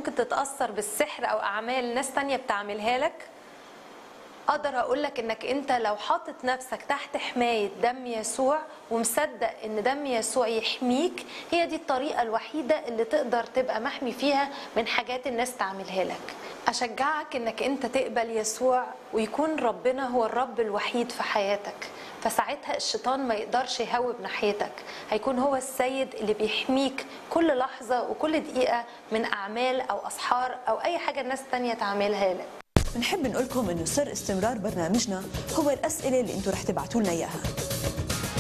ممكن تتاثر بالسحر او اعمال ناس تانية بتعملها لك اقدر اقول لك انك انت لو حاطط نفسك تحت حمايه دم يسوع ومصدق ان دم يسوع يحميك هي دي الطريقه الوحيده اللي تقدر تبقى محمي فيها من حاجات الناس تعملها لك اشجعك انك انت تقبل يسوع ويكون ربنا هو الرب الوحيد في حياتك فساعتها الشيطان ما يقدرش يهوب ناحيتك هيكون هو السيد اللي بيحميك كل لحظه وكل دقيقه من اعمال او اسحار او اي حاجه الناس تانية تعملها لك بنحب نقول لكم انه سر استمرار برنامجنا هو الاسئله اللي انتم رح تبعتوا لنا اياها